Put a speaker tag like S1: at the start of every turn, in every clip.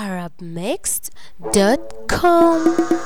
S1: arabmixed.com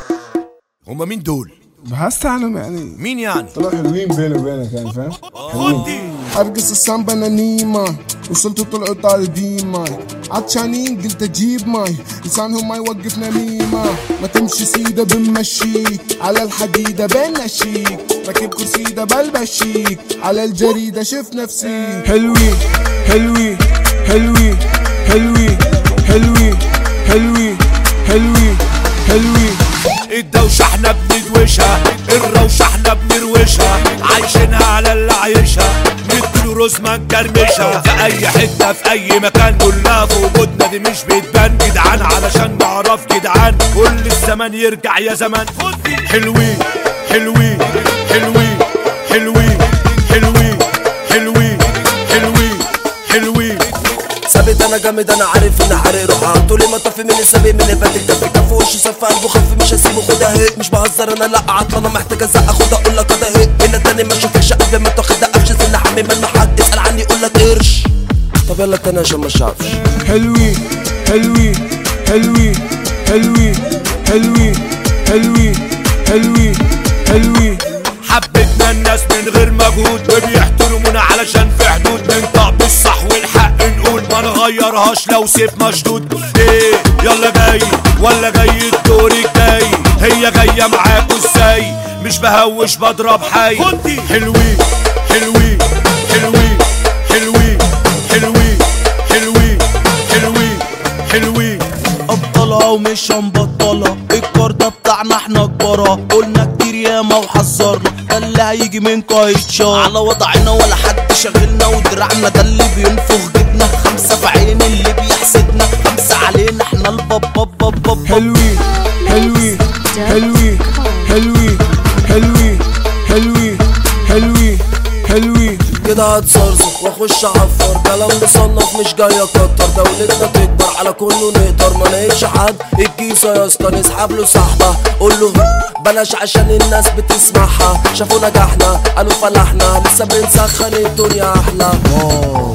S2: هما مين دول؟
S3: بحس عنهم يعني
S2: مين يعني؟
S3: طلعوا حلوين بيني وبينك يعني فاهم؟
S2: خد دي
S3: ارقص السامبا انا نيما وصلت طلعوا طالبين ماي عطشانين قلت اجيب ماي لسانهم ما يوقف نميمة ما تمشي سيدة بنمشيك على الحديدة بنشيك راكب كرسيدة بلبشيك على الجريدة شف نفسي
S4: حلوين حلوين حلوين حلوين حلوين حلوين حلوين حلوين
S2: الدوشة احنا بندوشها الروشة احنا بنروشها عايشينها على اللي عايشها نديله روز ما نكرمشها في اي حتة في اي مكان كلها في وجودنا دي مش بتبان جدعان علشان نعرف جدعان كل الزمان يرجع يا زمان حلوين حلوين حلوين حلوين حلوين حلوين حلوين حلوين
S5: ثابت انا جامد انا عارف ان حرق روحها طولي ما طفي من السابق من اللي فات الكف كف وشي صف قلبه خف مش هسيبه خدها هيك مش بهزر انا لا عطلانه محتاج ازق اخدها اقول لك ده هيك هنا تاني ما اشوفكش قبل ما تاخدها قفش سن حمي من حد اسال عني يقول لك قرش طب يلا تاني عشان ما شافش
S4: حلوين حلوين حلوين حلوين حلوين حلوين حلوين حلوين
S2: حبتنا الناس من غير مجهود وبيحترمونا علشان في حدود ننطق بالصح والحق نقول ما نغيرهاش لو سيف مشدود ايه يلا جاي ولا جاي الدور الجاي هي جايه معاكوا ازاي مش بهوش بضرب حي حلوين حلوين حلوين حلوين حلوين حلوين حلوين حلوين
S6: ابطالها ومش هنبطلها الكارده بتاعنا احنا كبارة قلنا كتير ياما وحذرنا ده اللي هيجي منكو هيتشار على وضعنا ولا حد شاغلنا ودراعنا ده اللي بينفخ جبنا خمسة في عين اللي بيحسدنا خمسة علينا احنا الباب باب باب باب
S4: حلوين حلوين حلوين حلوين حلوين حلوين حلوين حلوين
S5: كده هتصرصر واخش اعفر كلام مصنف مش جاي اكتر دولتنا تكبر على كله نقدر ما نقيتش حد الكيسه يا اسطى نسحب له سحبه قول له بلاش عشان الناس بتسمعها شافوا نجحنا قالوا فلحنا لسه بنسخن الدنيا احلى واو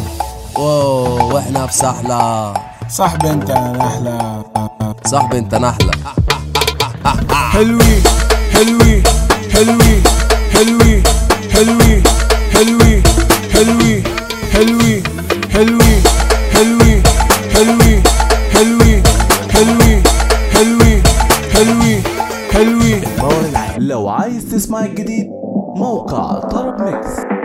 S5: واو واحنا في سحله
S3: صاحبي انت يا نحلة
S5: صاحبي انت نحله
S4: حلوين حلوين حلوين حلوين حلوين حلوين حلوين حلوين حلوين حلوين حلوين حلوين حلوين حلوين حلوين حلوين
S6: لو عايز تسمع الجديد موقع طرب ميكس